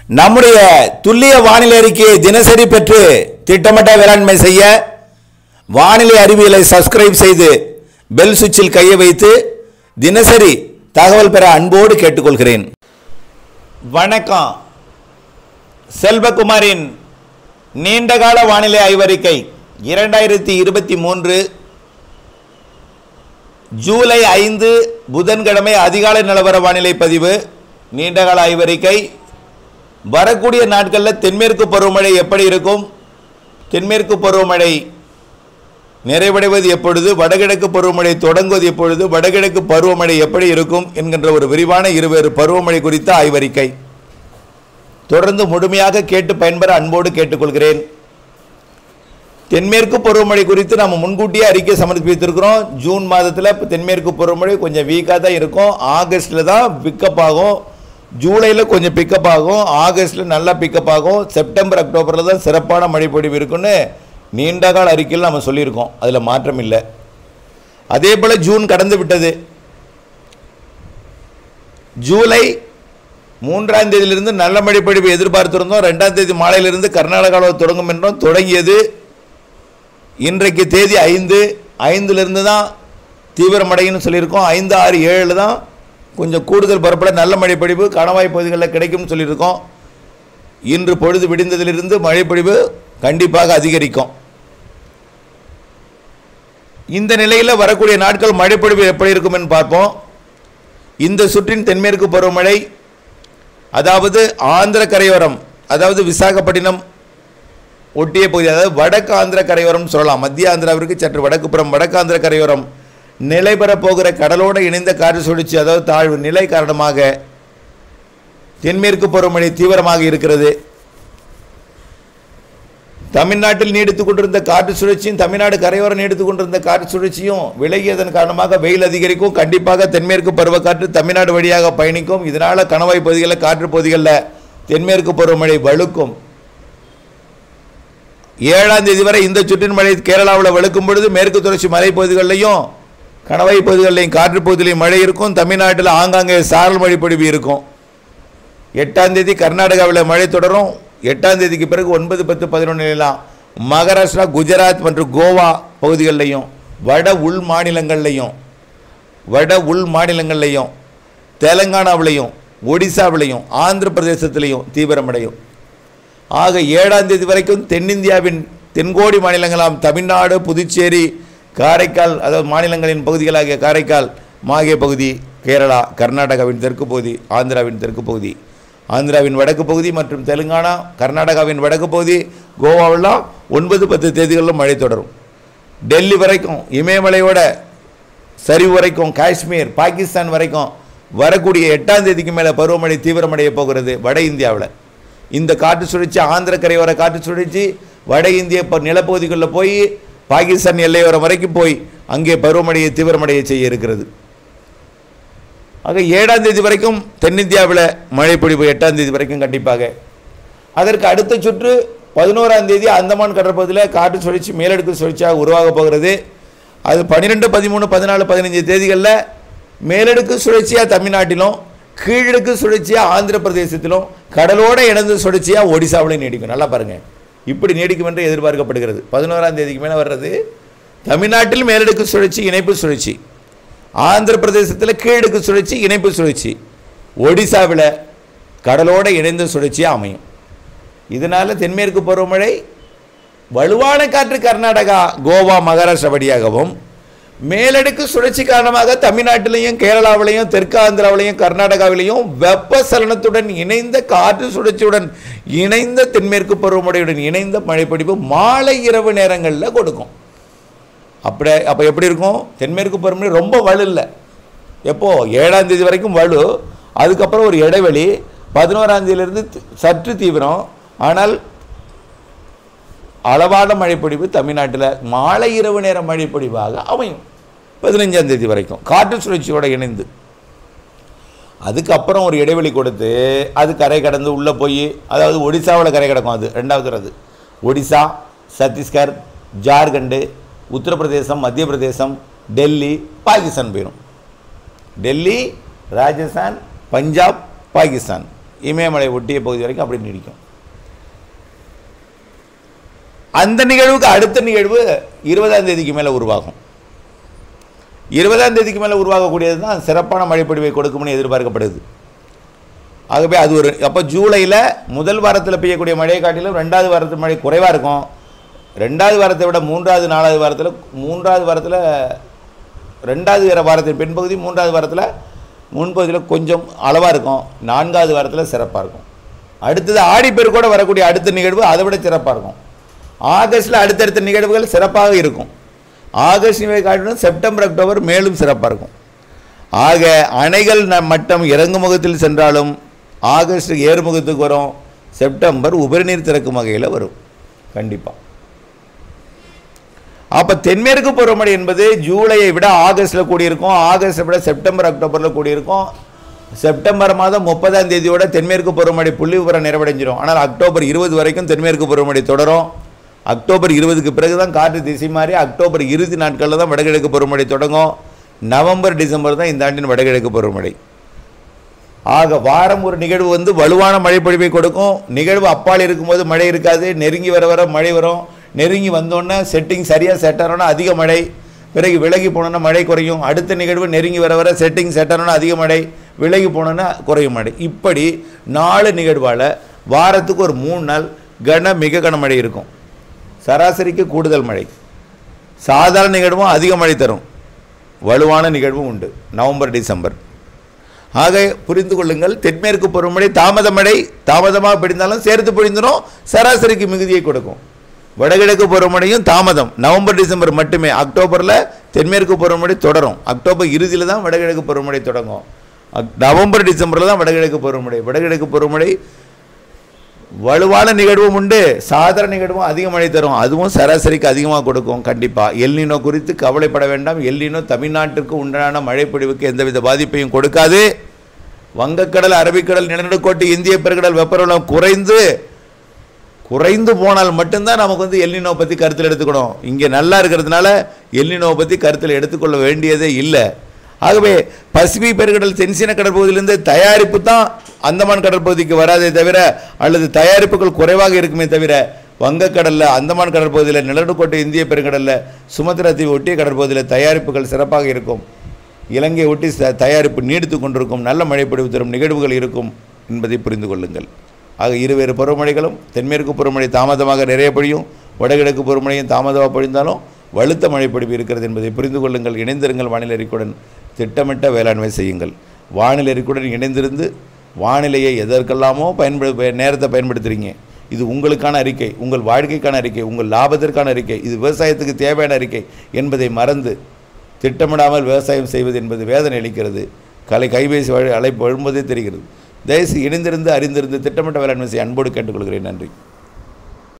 நம்முடைய துல்லிய வானிலை அறிக்கையை தினசரி பெற்று திட்டமிட்ட வேளாண்மை செய்ய வானிலை அறிவியலை சப்ஸ்கிரைப் செய்து பெல் சுவிட்சில் கையை வைத்து தினசரி தகவல் பெற அன்போடு கேட்டுக்கொள்கிறேன் வணக்கம் செல்வகுமாரின் நீண்டகால வானிலை ஆய்வறிக்கை இரண்டாயிரத்தி இருபத்தி மூன்று ஜூலை ஐந்து புதன்கிழமை அதிகாலை நிலவர வானிலை பதிவு நீண்டகால ஆய்வறிக்கை வரக்கூடிய நாட்களில் தென்மேற்கு பருவமழை எப்படி இருக்கும் தென்மேற்கு பருவமழை நிறைவடைவது எப்பொழுது வடகிழக்கு பருவமழை தொடங்குவது எப்பொழுது வடகிழக்கு பருவமழை எப்படி இருக்கும் என்கின்ற ஒரு விரிவான இருவேறு பருவமழை குறித்த ஆய்வறிக்கை தொடர்ந்து முழுமையாக கேட்டு பயன்பெற அன்போடு கேட்டுக்கொள்கிறேன் தென்மேற்கு பருவமழை குறித்து நம்ம முன்கூட்டியே அறிக்கை சமர்ப்பித்திருக்கிறோம் ஜூன் மாதத்தில் இப்போ தென்மேற்கு பருவமழை கொஞ்சம் வீக்காக தான் இருக்கும் ஆகஸ்ட்டில் தான் பிக்கப் ஆகும் ஜூலையில் கொஞ்சம் பிக்கப் ஆகும் ஆகஸ்ட்டில் நல்லா பிக்கப் ஆகும் செப்டம்பர் அக்டோபரில் தான் சிறப்பான மழைப்பொழிவு இருக்குன்னு நீண்டகால அறிக்கையில் நம்ம சொல்லியிருக்கோம் அதில் மாற்றம் இல்லை அதே போல் ஜூன் கடந்து விட்டது ஜூலை மூன்றாம் தேதியிலிருந்து நல்ல மழைப்பொழிவு எதிர்பார்த்திருந்தோம் ரெண்டாம் தேதி மாலையிலிருந்து கர்நாடகாவில் தொடங்கும் என்றும் தொடங்கியது இன்றைக்கு தேதி ஐந்து ஐந்துலேருந்து தான் தீவிரமடைன்னு சொல்லியிருக்கோம் ஐந்து ஆறு ஏழில் தான் கொஞ்சம் கூடுதல் பரப்பட நல்ல மழைப்பொழிவு கணவாய் பகுதிகளில் கிடைக்கும்னு சொல்லியிருக்கோம் இன்று பொழுது விடிந்ததிலிருந்து மழைப்பொழிவு கண்டிப்பாக அதிகரிக்கும் இந்த நிலையில் வரக்கூடிய நாட்கள் மழைப்பொழிவு எப்படி இருக்கும்னு பார்ப்போம் இந்த சுற்றின் தென்மேற்கு பருவமழை அதாவது ஆந்திர கரையோரம் அதாவது விசாகப்பட்டினம் ஒட்டிய பகுதி அதாவது வடக்கு ஆந்திர கரையோரம் சொல்லலாம் மத்திய ஆந்திராவிற்கு சற்று வடக்கு புறம் வடக்கு ஆந்திர கரையோரம் நிலை பெறப் போகிற கடலோடு இணைந்த காற்று சுழற்சி அதாவது தாழ்வு நிலை காரணமாக தென்மேற்கு பருவமழை தீவிரமாக இருக்கிறது தமிழ்நாட்டில் நீடித்துக் கொண்டிருந்த காற்று சுழற்சியும் தமிழ்நாடு கரையோரம் நீடித்துக் கொண்டிருந்த காற்று சுழற்சியும் விலகியதன் காரணமாக வெயில் அதிகரிக்கும் கண்டிப்பாக தென்மேற்கு பருவக்காற்று தமிழ்நாடு வழியாக பயணிக்கும் இதனால் கணவாய் பகுதிகளில் காற்று பகுதிகளில் தென்மேற்கு பருவமழை வலுக்கும் ஏழாம் தேதி வரை இந்த சுற்றின் மழை கேரளாவில் வலுக்கும் பொழுது மேற்கு தொடர்ச்சி மலைப்பகுதிகளிலையும் கணவாய் பகுதிகளிலையும் காற்று பகுதியிலையும் மழை இருக்கும் தமிழ்நாட்டில் ஆங்காங்கே சாரல் மழை பொழிவு இருக்கும் எட்டாம் தேதி கர்நாடகாவில் மழை தொடரும் எட்டாம் தேதிக்கு பிறகு ஒன்பது பத்து பதினொன்றுலாம் மகாராஷ்டிரா குஜராத் மற்றும் கோவா பகுதிகளிலையும் வட உள் மாநிலங்கள்லையும் வட உள் மாநிலங்கள்லையும் தெலங்கானாவிலையும் ஒடிசாவிலையும் ஆந்திர பிரதேசத்திலையும் தீவிரமடையும் ஆக ஏழாம் தேதி வரைக்கும் தென்னிந்தியாவின் தென்கோடி மாநிலங்களாம் தமிழ்நாடு புதுச்சேரி காரைக்கால் அதாவது மாநிலங்களின் பகுதிகளாகிய காரைக்கால் மாகே பகுதி கேரளா கர்நாடகாவின் தெற்கு பகுதி ஆந்திராவின் தெற்கு பகுதி ஆந்திராவின் வடக்கு பகுதி மற்றும் தெலுங்கானா கர்நாடகாவின் வடக்கு பகுதி கோவாவெல்லாம் ஒன்பது பத்து தேதிகளிலும் மழை தொடரும் டெல்லி வரைக்கும் இமயமலையோட சரிவு வரைக்கும் காஷ்மீர் பாகிஸ்தான் வரைக்கும் வரக்கூடிய எட்டாம் தேதிக்கு மேலே பருவமழை தீவிரமடைய போகிறது வட இந்தியாவில் இந்த காற்று சுழற்சி ஆந்திர கரையோர காற்று சுழற்சி வட இந்திய ப- நிலப்பகுதிகளில் போய் பாகிஸ்தான் எல்லையோரம் வரைக்கும் போய் அங்கே பருவமழையை தீவிரமடைய செய்ய இருக்கிறது ஆக ஏழாம் தேதி வரைக்கும் தென்னிந்தியாவில் மழை பொழிவு எட்டாம் தேதி வரைக்கும் கண்டிப்பாக அதற்கு அடுத்த சுற்று பதினோராம் தேதி அந்தமான் கடற்பகுதியில் காற்று சுழற்சி மேலடுக்கு சுழற்சியாக உருவாக போகிறது அது பன்னிரெண்டு பதிமூணு பதினாலு பதினஞ்சு தேதிகளில் மேலடுக்கு சுழற்சியாக தமிழ்நாட்டிலும் கீழடுக்கு சுழற்சியாக ஆந்திர பிரதேசத்திலும் கடலோட இணைந்த சுழற்சியாக ஒடிசாவிலையும் நீடிக்கும் நல்லா பாருங்கள் இப்படி நீடிக்கும் என்று எதிர்பார்க்கப்படுகிறது பதினோராம் தேதிக்கு மேலே வர்றது தமிழ்நாட்டில் மேலடுக்கு சுழற்சி இணைப்பு சுழற்சி ஆந்திர பிரதேசத்தில் கீழடுக்கு சுழற்சி இணைப்பு சுழற்சி ஒடிசாவில் கடலோட இணைந்த சுழற்சியாக அமையும் இதனால் தென்மேற்கு பருவமழை வலுவான காற்று கர்நாடகா கோவா மகாராஷ்டிரா வழியாகவும் மேலடுக்கு சுழற்சி காரணமாக தமிழ்நாட்டிலையும் கேரளாவிலையும் தெற்கு ஆந்திராவிலையும் கர்நாடகாவிலையும் வெப்பசலனத்துடன் இணைந்த காற்று சுழற்சியுடன் இணைந்த தென்மேற்கு பருவமழையுடன் இணைந்த மழைப்பொழிவு மாலை இரவு நேரங்களில் கொடுக்கும் அப்படி அப்போ எப்படி இருக்கும் தென்மேற்கு பருவமழை ரொம்ப வலு இல்லை எப்போ ஏழாம் தேதி வரைக்கும் வலு அதுக்கப்புறம் ஒரு இடைவெளி பதினோராம் தேதியிலிருந்து தி- சற்று தீவிரம் ஆனால் அளவான மழைப்பொழிவு தமிழ்நாட்டில் மாலை இரவு நேர மழைப்பொழிவாக அமையும் பதினஞ்சாம் தேதி வரைக்கும் காற்று சுழற்சியோட இணைந்து அதுக்கப்புறம் ஒரு இடைவெளி கொடுத்து அது கரை கடந்து உள்ளே போய் அதாவது ஒடிசாவில் கரை கிடக்கும் அது ரெண்டாவது அது ஒடிசா சத்தீஸ்கர் ஜார்க்கண்டு உத்தரப்பிரதேசம் மத்திய பிரதேசம் டெல்லி பாகிஸ்தான் போயிடும் டெல்லி ராஜஸ்தான் பஞ்சாப் பாகிஸ்தான் இமயமலை ஒட்டிய பகுதி வரைக்கும் அப்படி நீடிக்கும் அந்த நிகழ்வுக்கு அடுத்த நிகழ்வு இருபதாம் தேதிக்கு மேலே உருவாகும் இருபதாம் தேதிக்கு மேலே உருவாகக்கூடியது தான் சிறப்பான மழைப்பொழிவை கொடுக்கும்னு எதிர்பார்க்கப்படுது ஆகவே அது ஒரு அப்போ ஜூலையில் முதல் வாரத்தில் பெய்யக்கூடிய மழையை காட்டிலும் ரெண்டாவது வாரத்து மழை குறைவாக இருக்கும் ரெண்டாவது வாரத்தை விட மூன்றாவது நாலாவது வாரத்தில் மூன்றாவது வாரத்தில் ரெண்டாவது வார வாரத்தின் பின்பகுதி மூன்றாவது வாரத்தில் முன்பகுதியில் கொஞ்சம் அளவாக இருக்கும் நான்காவது வாரத்தில் சிறப்பாக இருக்கும் அடுத்தது ஆடிப்பெருக்கோட வரக்கூடிய அடுத்த நிகழ்வு அதை விட சிறப்பாக இருக்கும் ஆகஸ்ட்டில் அடுத்தடுத்த நிகழ்வுகள் சிறப்பாக இருக்கும் ஆகஸ்ட் நிலை காட்டிலும் செப்டம்பர் அக்டோபர் மேலும் சிறப்பாக இருக்கும் ஆக அணைகள் ந- மட்டம் இறங்கு முகத்தில் சென்றாலும் ஆகஸ்ட் ஏறுமுகத்துக்கு வரும் செப்டம்பர் உபரிநீர் திறக்கும் வகையில் வரும் கண்டிப்பாக அப்போ தென்மேற்கு பருவமழை என்பது ஜூலையை விட ஆகஸ்ட்டில் கூடியிருக்கும் ஆகஸ்ட்டை விட செப்டம்பர் அக்டோபரில் கூடியிருக்கும் செப்டம்பர் மாதம் முப்பதாம் தேதியோட தென்மேற்கு பருவமழை புள்ளி விவரம் நிறைவடைஞ்சிரும் ஆனால் அக்டோபர் இருபது வரைக்கும் தென்மேற்கு பருவமழை தொடரும் அக்டோபர் இருபதுக்கு பிறகு தான் காற்று திசை மாறி அக்டோபர் இறுதி நாட்களில் தான் வடகிழக்கு பருவமழை தொடங்கும் நவம்பர் டிசம்பர் தான் இந்த ஆண்டின் வடகிழக்கு பருவமழை ஆக வாரம் ஒரு நிகழ்வு வந்து வலுவான மழைப்பொழிவை கொடுக்கும் நிகழ்வு அப்பால் இருக்கும்போது மழை இருக்காது நெருங்கி வர வர மழை வரும் நெருங்கி வந்தோன்னே செட்டிங் சரியாக செட் ஆனோன்னா அதிக மழை பிறகு விலகி போனோன்னா மழை குறையும் அடுத்த நிகழ்வு நெருங்கி வர வர செட்டிங் செட் ஆனோன்னா அதிக மழை விலகி போனோன்னா குறையும் மழை இப்படி நாலு நிகழ்வால் வாரத்துக்கு ஒரு மூணு நாள் கன மிக கனமழை இருக்கும் சராசரிக்கு கூடுதல் மழை சாதாரண நிகழ்வும் அதிக மழை தரும் வலுவான நிகழ்வும் உண்டு நவம்பர் டிசம்பர் ஆக புரிந்து கொள்ளுங்கள் தென்மேற்கு பருவமழை தாமத மழை தாமதமாக பிடிந்தாலும் சேர்த்து பிடிந்திரும் சராசரிக்கு மிகுதியை கொடுக்கும் வடகிழக்கு பருவமழையும் தாமதம் நவம்பர் டிசம்பர் மட்டுமே அக்டோபரில் தென்மேற்கு பருவமழை தொடரும் அக்டோபர் இறுதியில் தான் வடகிழக்கு பருவமழை தொடங்கும் அக்- நவம்பர் டிசம்பரில் தான் வடகிழக்கு பருவமழை வடகிழக்கு பருவமழை வலுவான நிகழ்வும் உண்டு சாதாரண நிகழ்வும் அதிக மழை தரும் அதுவும் சராசரிக்கு அதிகமாக கொடுக்கும் கண்டிப்பாக எல்லினோ குறித்து கவலைப்பட வேண்டாம் எல்லினோ தமிழ்நாட்டிற்கு உண்டான மழைப்பொழிவுக்கு எந்தவித பாதிப்பையும் கொடுக்காது வங்கக்கடல் அரபிக்கடல் நிலநடுக்கோட்டு இந்திய பெருங்கடல் வெப்பமண்டலம் குறைந்து குறைந்து போனால் மட்டும்தான் நமக்கு வந்து எல்லினோ பற்றி கருத்தில் எடுத்துக்கணும் இங்கே நல்லா இருக்கிறதுனால எல்லினோ பற்றி கருத்தில் எடுத்துக்கொள்ள வேண்டியதே இல்லை ஆகவே பசிபிக் பெருங்கடல் தென்சீன கடற்பகுதியிலிருந்து தயாரிப்பு தான் அந்தமான் கடற்பகுதிக்கு வராதே தவிர அல்லது தயாரிப்புகள் குறைவாக இருக்குமே தவிர வங்கக்கடலில் அந்தமான் கடற்பகுதியில் நிலநடுக்கோட்டை இந்திய பெருங்கடலில் சுமத்ரா தீவு ஒட்டிய கடற்பகுதியில் தயாரிப்புகள் சிறப்பாக இருக்கும் இலங்கை ஒட்டி ச- தயாரிப்பு நீடித்து கொண்டிருக்கும் நல்ல மழைப்பொழிவு தரும் நிகழ்வுகள் இருக்கும் என்பதை புரிந்து கொள்ளுங்கள் ஆக இருவேறு பருவமழைகளும் தென்மேற்கு பருவமழை தாமதமாக நிறைய பொழியும் வடகிழக்கு பருவமழையும் தாமதமாக பொழிந்தாலும் வலுத்த மழைப்பொழிவு இருக்கிறது என்பதை புரிந்து கொள்ளுங்கள் இணைந்திருங்கள் வானிலை அறிக்கையுடன் திட்டமிட்ட வேளாண்மை செய்யுங்கள் வானிலை அறிக்கையுடன் இணைந்திருந்து வானிலையை எதற்கெல்லாமோ பயன்படு நேரத்தை பயன்படுத்துகிறீங்க இது உங்களுக்கான அறிக்கை உங்கள் வாழ்க்கைக்கான அறிக்கை உங்கள் லாபத்திற்கான அறிக்கை இது விவசாயத்துக்கு தேவையான அறிக்கை என்பதை மறந்து திட்டமிடாமல் விவசாயம் செய்வது என்பது வேதனை அளிக்கிறது கலை கைபேசி வழி அழைப்பு எழும்போதே தெரிகிறது தயவுசெய்து இணைந்திருந்து அறிந்திருந்து திட்டமிட்ட வேளாண்மை செய்ய அன்போடு கேட்டுக்கொள்கிறேன் நன்றி